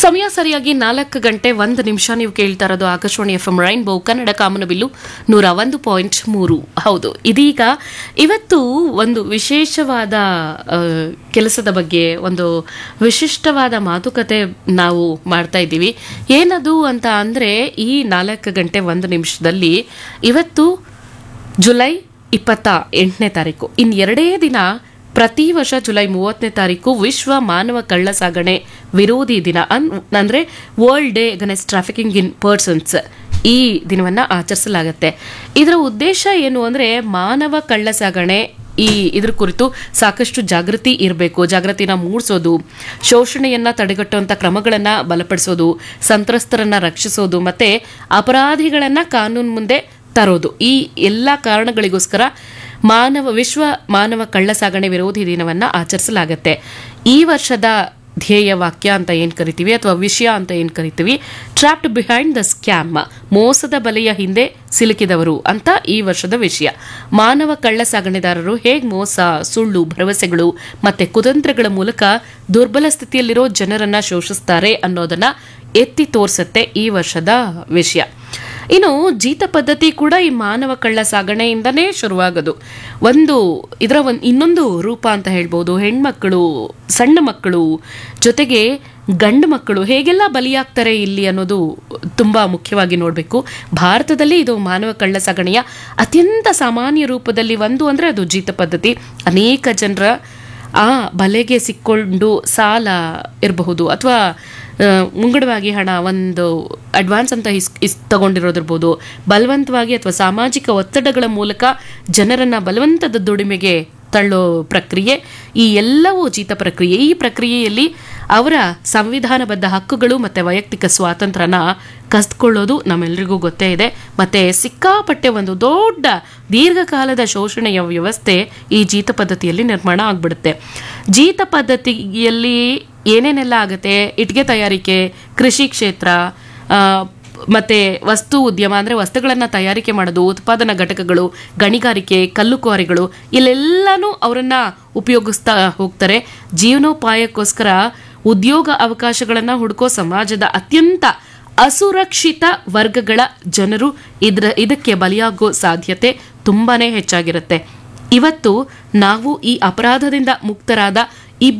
ಸಮಯ ಸರಿಯಾಗಿ ನಾಲ್ಕು ಗಂಟೆ ಒಂದು ನಿಮಿಷ ನೀವು ಕೇಳ್ತಾ ಇರೋದು Akashvani F M rainbow Kannada ಕಾಮನಬಿಲ್ಲು ನೂರ ಒಂದು ಪಾಯಿಂಟ್ ಮೂರು ಹೌದು ಇದೀಗ ಇವತ್ತು ಒಂದು ವಿಶೇಷವಾದ ಆ, ಕೆಲಸದ ಬಗ್ಗೆ ಒಂದು ವಿಶಿಷ್ಟವಾದ ಮಾತುಕತೆ ನಾವು ಮಾಡ್ತಾ ಇದ್ದೀವಿ ಏನದು ಅಂತ ಅಂದರೆ ಈ ನಾಲ್ಕು ಗಂಟೆ ಒಂದು ನಿಮಿಷದಲ್ಲಿ ಇವತ್ತು ಜುಲೈ ಇಪ್ಪತ್ತ ಎಂಟನೇ ತಾರೀಕು ಇನ್ನು ಎರಡೇ ದಿನ ಪ್ರತಿ ವರ್ಷ ಜುಲೈ ಮೂವತ್ತನೇ ತಾರೀಕು ವಿಶ್ವ ಮಾನವ ಕಳ್ಳ ಸಾಗಣೆ ವಿರೋಧಿ ದಿನ ಅನ್ ಅಂದರೆ world day against trafficking in persons ಈ ದಿನವನ್ನು ಆಚರಿಸಲಾಗುತ್ತೆ ಇದರ ಉದ್ದೇಶ ಏನು ಅಂದರೆ ಮಾನವ ಕಳ್ಳ ಸಾಗಣೆ ಈ ಇದ್ರ ಕುರಿತು ಸಾಕಷ್ಟು ಜಾಗೃತಿ ಇರಬೇಕು ಜಾಗೃತಿನ ಮೂಡಿಸೋದು ಶೋಷಣೆಯನ್ನ ತಡೆಗಟ್ಟುವಂಥ ಕ್ರಮಗಳನ್ನು ಬಲಪಡಿಸೋದು ಸಂತ್ರಸ್ತರನ್ನ ರಕ್ಷಿಸೋದು ಮತ್ತೆ ಅಪರಾಧಿಗಳನ್ನ ಕಾನೂನು ಮುಂದೆ ತರೋದು ಈ ಎಲ್ಲ ಕಾರಣಗಳಿಗೋಸ್ಕರ ಮಾನವ ವಿಶ್ವ ಮಾನವ ಕಳ್ಳ ಸಾಗಣೆ ವಿರೋಧಿ ದಿನವನ್ನು ಆಚರಿಸಲಾಗುತ್ತೆ ಈ ವರ್ಷದ ಧ್ಯೇಯ ವಾಕ್ಯ ಅಂತ ಏನು ಕರಿತೀವಿ ಅಥವಾ ವಿಷಯ ಅಂತ ಏನು ಕರಿತೀವಿ ಟ್ರಾಪ್ಡ್ ಬಿಹೈಂಡ್ ದ ಸ್ಕ್ಯಾಮ್ ಮೋಸದ ಬಲೆಯ ಹಿಂದೆ ಸಿಲುಕಿದವರು ಅಂತ ಈ ವರ್ಷದ ವಿಷಯ ಮಾನವ ಕಳ್ಳ ಸಾಗಣೆದಾರರು ಹೇಗೆ ಮೋಸ ಸುಳ್ಳು ಭರವಸೆಗಳು ಮತ್ತೆ ಕುತಂತ್ರಗಳ ಮೂಲಕ ದುರ್ಬಲ ಸ್ಥಿತಿಯಲ್ಲಿರೋ ಜನರನ್ನ ಶೋಷಿಸ್ತಾರೆ ಅನ್ನೋದನ್ನ ಎತ್ತಿ ತೋರಿಸುತ್ತೆ ಈ ವರ್ಷದ ವಿಷಯ ಇನ್ನು ಜೀತ ಪದ್ಧತಿ ಕೂಡ ಈ ಮಾನವ ಕಳ್ಳ ಸಾಗಣೆಯಿಂದನೇ ಶುರುವಾಗೋದು ಒಂದು ಇದರ ಒಂದು ಇನ್ನೊಂದು ರೂಪ ಅಂತ ಹೇಳ್ಬೋದು ಹೆಣ್ಮಕ್ಕಳು ಸಣ್ಣ ಮಕ್ಕಳು ಜೊತೆಗೆ ಗಂಡು ಮಕ್ಕಳು ಹೇಗೆಲ್ಲ ಬಲಿಯಾಗ್ತಾರೆ ಇಲ್ಲಿ ಅನ್ನೋದು ತುಂಬ ಮುಖ್ಯವಾಗಿ ನೋಡಬೇಕು ಭಾರತದಲ್ಲಿ ಇದು ಮಾನವ ಕಳ್ಳ ಸಾಗಣೆಯ ಅತ್ಯಂತ ಸಾಮಾನ್ಯ ರೂಪದಲ್ಲಿ ಒಂದು ಅಂದರೆ ಅದು ಜೀತ ಪದ್ಧತಿ ಅನೇಕ ಜನರ ಆ ಬಲೆಗೆ ಸಿಕ್ಕೊಂಡು ಸಾಲ ಇರಬಹುದು ಅಥವಾ ಮುಂಗಡವಾಗಿ ಹಣ ಒಂದು ಅಡ್ವಾನ್ಸ್ ಅಂತ ಇಸ್ ಇಸ್ ತಗೊಂಡಿರೋದಿರ್ಬೋದು ಬಲವಂತವಾಗಿ ಅಥವಾ ಸಾಮಾಜಿಕ ಒತ್ತಡಗಳ ಮೂಲಕ ಜನರನ್ನ ಬಲವಂತದ ದುಡಿಮೆಗೆ ತಳ್ಳೋ ಪ್ರಕ್ರಿಯೆ ಈ ಎಲ್ಲವೂ ಜೀತ ಪ್ರಕ್ರಿಯೆ ಈ ಪ್ರಕ್ರಿಯೆಯಲ್ಲಿ ಅವರ ಸಂವಿಧಾನಬದ್ಧ ಹಕ್ಕುಗಳು ಮತ್ತು ವೈಯಕ್ತಿಕ ಸ್ವಾತಂತ್ರ್ಯನ ಕಸ್ಕೊಳ್ಳೋದು ನಮ್ಮೆಲ್ಲರಿಗೂ ಗೊತ್ತೇ ಇದೆ ಮತ್ತು ಸಿಕ್ಕಾಪಟ್ಟೆ ಒಂದು ದೊಡ್ಡ ದೀರ್ಘಕಾಲದ ಶೋಷಣೆಯ ವ್ಯವಸ್ಥೆ ಈ ಜೀತ ಪದ್ಧತಿಯಲ್ಲಿ ನಿರ್ಮಾಣ ಆಗ್ಬಿಡುತ್ತೆ ಜೀತ ಪದ್ಧತಿಯಲ್ಲಿ ಏನೇನೆಲ್ಲ ಆಗುತ್ತೆ ಇಟ್ಟಿಗೆ ತಯಾರಿಕೆ ಕೃಷಿ ಕ್ಷೇತ್ರ ಆ, ಮತ್ತೆ ವಸ್ತು ಉದ್ಯಮ ಅಂದರೆ ವಸ್ತುಗಳನ್ನು ತಯಾರಿಕೆ ಮಾಡೋದು ಉತ್ಪಾದನಾ ಘಟಕಗಳು ಗಣಿಗಾರಿಕೆ ಕಲ್ಲು ಕ್ವಾರಿಗಳು ಇಲ್ಲೆಲ್ಲನೂ ಅವರನ್ನ ಉಪಯೋಗಿಸ್ತಾ ಹೋಗ್ತಾರೆ ಜೀವನೋಪಾಯಕ್ಕೋಸ್ಕರ ಉದ್ಯೋಗ ಅವಕಾಶಗಳನ್ನು ಹುಡುಕೋ ಸಮಾಜದ ಅತ್ಯಂತ ಅಸುರಕ್ಷಿತ ವರ್ಗಗಳ ಜನರು ಇದ್ರ ಇದಕ್ಕೆ ಬಲಿಯಾಗೋ ಸಾಧ್ಯತೆ ತುಂಬಾನೇ ಹೆಚ್ಚಾಗಿರುತ್ತೆ ಇವತ್ತು ನಾವು ಈ ಅಪರಾಧದಿಂದ ಮುಕ್ತರಾದ